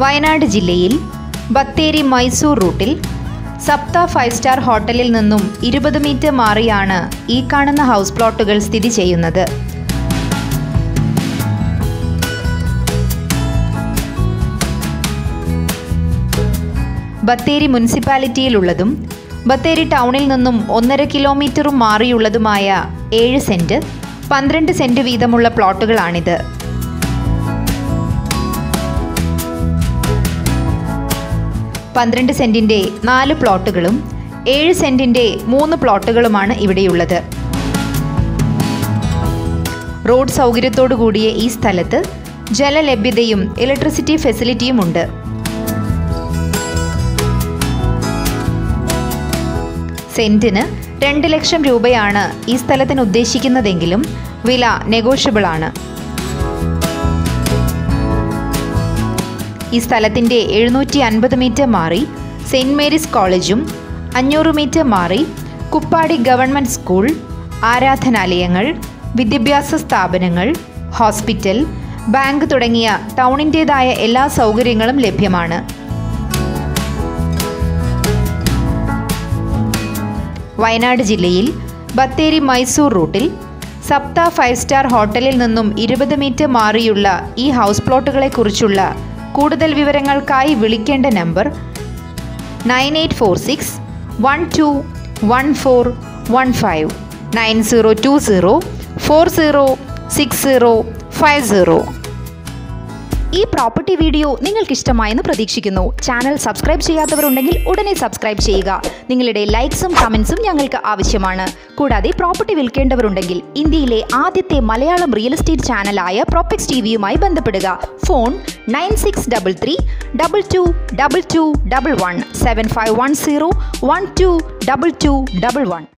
വയനാട് ജില്ലയിൽ ബത്തേരി മൈസൂർ റൂട്ടിൽ സപ്ത five star ഹോട്ടലിൽ നിന്നും ഇരുപത് മീറ്റർ മാറിയാണ് ഈ കാണുന്ന ഹൗസ് പ്ലോട്ടുകൾ സ്ഥിതി ചെയ്യുന്നത് ബത്തേരി മുനിസിപ്പാലിറ്റിയിലുള്ളതും ബത്തേരി ടൗണിൽ നിന്നും ഒന്നര കിലോമീറ്ററും മാറിയുള്ളതുമായ ഏഴ് സെന്റ് പന്ത്രണ്ട് സെന്റ് വീതമുള്ള പ്ലോട്ടുകളാണിത് പന്ത്രണ്ട് സെന്റിന്റെ നാല് പ്ലോട്ടുകളും ഏഴ് സെന്റിന്റെ മൂന്ന് പ്ലോട്ടുകളുമാണ് ഇവിടെയുള്ളത് റോഡ് സൗകര്യത്തോടു കൂടിയ ഈ സ്ഥലത്ത് ജലലഭ്യതയും ഇലക്ട്രിസിറ്റി ഫെസിലിറ്റിയും ഉണ്ട് സെന്റിന് രണ്ട് ലക്ഷം രൂപയാണ് ഈ സ്ഥലത്തിന് ഉദ്ദേശിക്കുന്നതെങ്കിലും വില നെഗോഷ്യബിൾ ആണ് ഈ സ്ഥലത്തിൻ്റെ എഴുന്നൂറ്റി അൻപത് മീറ്റർ മാറി സെയിൻറ് മേരീസ് കോളേജും അഞ്ഞൂറ് മീറ്റർ മാറി കുപ്പാടി ഗവൺമെൻറ് സ്കൂൾ ആരാധനാലയങ്ങൾ വിദ്യാഭ്യാസ സ്ഥാപനങ്ങൾ ഹോസ്പിറ്റൽ ബാങ്ക് തുടങ്ങിയ ടൗണിൻ്റേതായ എല്ലാ സൗകര്യങ്ങളും ലഭ്യമാണ് വയനാട് ജില്ലയിൽ ബത്തേരി മൈസൂർ റൂട്ടിൽ സപ്ത ഫൈവ് സ്റ്റാർ ഹോട്ടലിൽ നിന്നും ഇരുപത് മീറ്റർ മാറിയുള്ള ഈ ഹൗസ് പ്ലോട്ടുകളെക്കുറിച്ചുള്ള കൂടുതൽ വിവരങ്ങൾക്കായി വിളിക്കേണ്ട number nine eight four six one two one four one five nine zero two zero four zero six zero five zero ഈ പ്രോപ്പർട്ടി വീഡിയോ നിങ്ങൾക്ക് ഇഷ്ടമായെന്ന് പ്രതീക്ഷിക്കുന്നു ചാനൽ സബ്സ്ക്രൈബ് ചെയ്യാത്തവരുണ്ടെങ്കിൽ ഉടനെ സബ്സ്ക്രൈബ് ചെയ്യുക നിങ്ങളുടെ ലൈക്സും കമൻസും ഞങ്ങൾക്ക് ആവശ്യമാണ് കൂടാതെ പ്രോപ്പർട്ടി വിൽക്കേണ്ടവരുണ്ടെങ്കിൽ ഇന്ത്യയിലെ ആദ്യത്തെ മലയാളം റിയൽ എസ്റ്റേറ്റ് ചാനലായ പ്രോപ്പക്സ് ടി വിയുമായി ബന്ധപ്പെടുക phone nine six double three double two double two double one seven five one zero one two double two double one